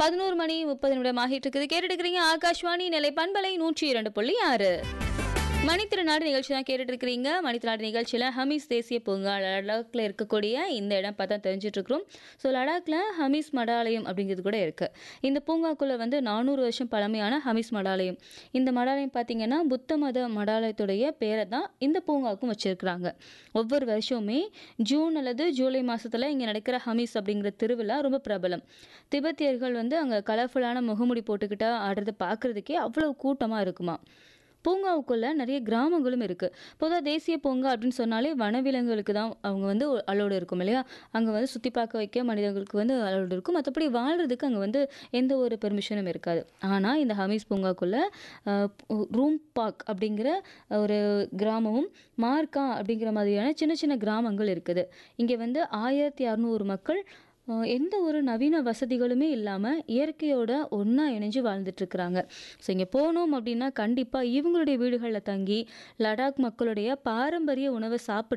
பதினோரு மணி முப்பது நிமிடம் ஆகிட்டு இருக்குது கேட்டுட்டு இருக்கிறீங்க ஆகாஷ்வாணி நிலை பண்பலை நூற்றி இரண்டு புள்ளி ஆறு மணித்திருநாடு நிகழ்ச்சி தான் கேட்டுட்டு இருக்கிறீங்க மணித்திருநாடு நிகழ்ச்சியில் ஹமீஸ் தேசிய பூங்கா லடாக்ல இருக்கக்கூடிய இந்த இடம் பார்த்தா தெரிஞ்சிட்டு இருக்கிறோம் ஸோ லடாக்ல ஹமீஸ் மடாலயம் அப்படிங்கிறது கூட இருக்கு இந்த பூங்காக்குள்ள வந்து நானூறு வருஷம் பழமையான ஹமீஸ் மடாலயம் இந்த மடாலயம் பார்த்தீங்கன்னா புத்த மத மடாலயத்துடைய பேரை தான் இந்த பூங்காவுக்கும் வச்சிருக்கிறாங்க ஒவ்வொரு வருஷமுமே ஜூன் அல்லது ஜூலை மாசத்துல இங்கே நடக்கிற ஹமீஸ் அப்படிங்கிற திருவிழா ரொம்ப பிரபலம் திபெத்தியர்கள் வந்து அங்கே கலர்ஃபுல்லான முகமுடி போட்டுக்கிட்டா ஆடுறதை பார்க்கறதுக்கே அவ்வளவு கூட்டமாக இருக்குமா பூங்காவுக்குள்ள நிறைய கிராமங்களும் இருக்கு பொதுவாக தேசிய பூங்கா அப்படின்னு சொன்னாலே வனவிலங்குகளுக்கு தான் அவங்க வந்து அலோடு இருக்கும் இல்லையா அங்கே வந்து சுற்றி பார்க்க வைக்க மனிதர்களுக்கு வந்து அலோடு இருக்கும் மற்றபடி வாழ்றதுக்கு அங்கே வந்து எந்த ஒரு பெர்மிஷனும் இருக்காது ஆனால் இந்த ஹமீஸ் பூங்காக்குள்ள ரூம் பார்க் அப்படிங்கிற ஒரு கிராமமும் மார்க்கா அப்படிங்கிற மாதிரியான சின்ன சின்ன கிராமங்கள் இருக்குது இங்கே வந்து ஆயிரத்தி அறநூறு மக்கள் அஹ் எந்த ஒரு நவீன வசதிகளுமே இல்லாமல் இயற்கையோட ஒன்றா இணைஞ்சு வாழ்ந்துட்டுருக்குறாங்க ஸோ இங்கே போனோம் அப்படின்னா கண்டிப்பாக இவங்களுடைய வீடுகளில் தங்கி லடாக் மக்களுடைய பாரம்பரிய உணவை சாப்பிட்டு